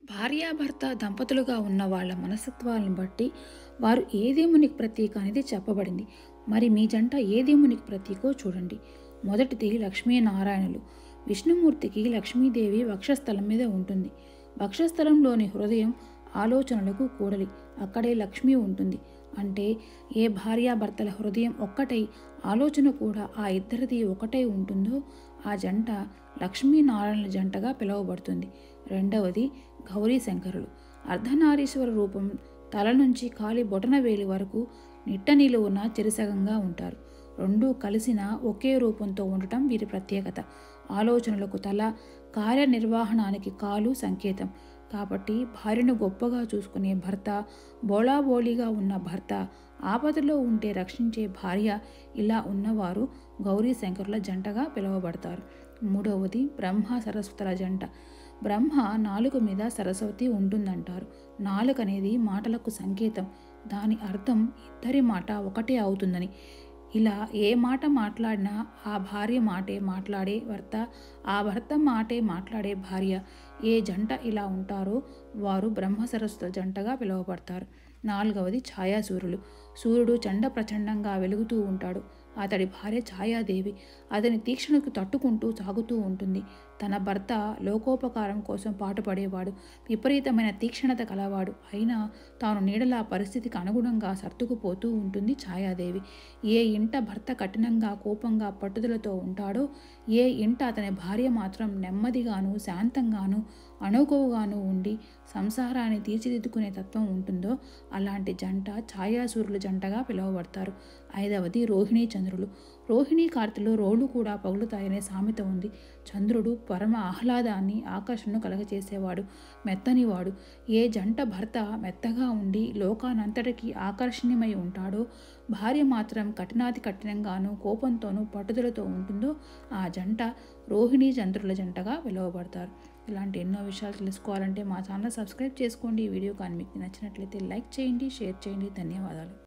భార్యాభర్త దంపతులుగా ఉన్న వాళ్ళ మనస్తత్వాలను బట్టి వారు ఏ దేవునికి ప్రతీక అనేది చెప్పబడింది మరి మీ జంట ఏ దేవునికి ప్రతీకో చూడండి మొదటిది లక్ష్మీనారాయణులు విష్ణుమూర్తికి లక్ష్మీదేవి వక్షస్థలం మీద ఉంటుంది వక్షస్థలంలోని హృదయం ఆలోచనలకు కూడలి అక్కడే లక్ష్మి ఉంటుంది అంటే ఏ భార్యాభర్తల హృదయం ఒక్కటై ఆలోచన కూడా ఆ ఇద్దరిది ఒకటై ఉంటుందో ఆ జంట లక్ష్మీనారాయణుల జంటగా పిలువబడుతుంది రెండవది గౌరీ శంకరులు అర్ధనారీశ్వర రూపం తల నుంచి కాలి బొటన వేలి వరకు నిట్ట నిలువున చెరిసగంగా ఉంటారు రెండూ కలిసిన ఒకే రూపంతో ఉండటం వీరి ప్రత్యేకత ఆలోచనలకు తల కార్యనిర్వహణానికి కాలు సంకేతం కాబట్టి భార్యను గొప్పగా చూసుకునే భర్త బోళాబోళిగా ఉన్న భర్త ఆపదలో ఉంటే రక్షించే భార్య ఇలా ఉన్నవారు గౌరీ శంకరుల జంటగా పిలువబడతారు మూడవది బ్రహ్మ సరస్వతుల జంట బ్రహ్మ నాలుక మీద సరస్వతి ఉంటుందంటారు నాలుక అనేది మాటలకు సంకేతం దాని అర్థం ఇద్దరి మాట ఒకటే అవుతుందని ఇలా ఏ మాట మాట్లాడినా ఆ భార్య మాటే మాట్లాడే భర్త ఆ భర్త మాటే మాట్లాడే భార్య ఏ జంట ఇలా ఉంటారో వారు బ్రహ్మ సరస్వత జంటగా పిలువబడతారు నాలుగవది ఛాయాసూర్యులు సూర్యుడు చండ ప్రచండంగా వెలుగుతూ ఉంటాడు అతడి భార్య ఛాయాదేవి అతని తీక్షణకు తట్టుకుంటూ సాగుతూ ఉంటుంది తన భర్త లోకోపకారం కోసం పాటుపడేవాడు విపరీతమైన తీక్షణత కలవాడు అయినా తాను నీడలా పరిస్థితికి అనుగుణంగా సర్దుకుపోతూ ఉంటుంది ఛాయాదేవి ఏ ఇంట భర్త కఠినంగా కోపంగా పట్టుదలతో ఉంటాడో ఏ ఇంట అతని భార్య మాత్రం నెమ్మదిగాను శాంతంగాను అణుకువగాను ఉండి సంసారాన్ని తీర్చిదిద్దుకునే తత్వం ఉంటుందో అలాంటి జంట ఛాయాసూరుల జంటగా పిలువబడతారు ఐదవది రోహిణీ చంద్రులు రోహిణీ కార్తెలో రోడ్లు కూడా పగులుతాయనే సామెత ఉంది చంద్రుడు పరమ ఆహ్లాదాన్ని ఆకర్షణను కలగచేసేవాడు మెత్తనివాడు ఏ జంట భర్త మెత్తగా ఉండి లోకానంతటికీ ఆకర్షణీయమై ఉంటాడో భార్య మాత్రం కఠినాతి కఠినంగాను కోపంతోనూ పట్టుదలతో ఉంటుందో ఆ జంట రోహిణీ చంద్రుల జంటగా పిలువబడతారు ఇలాంటి ఎన్నో విషయాలు తెలుసుకోవాలంటే మా ఛానల్ సబ్స్క్రైబ్ చేసుకోండి ఈ వీడియో కానీ మీకు నచ్చినట్లయితే లైక్ చేయండి షేర్ చేయండి ధన్యవాదాలు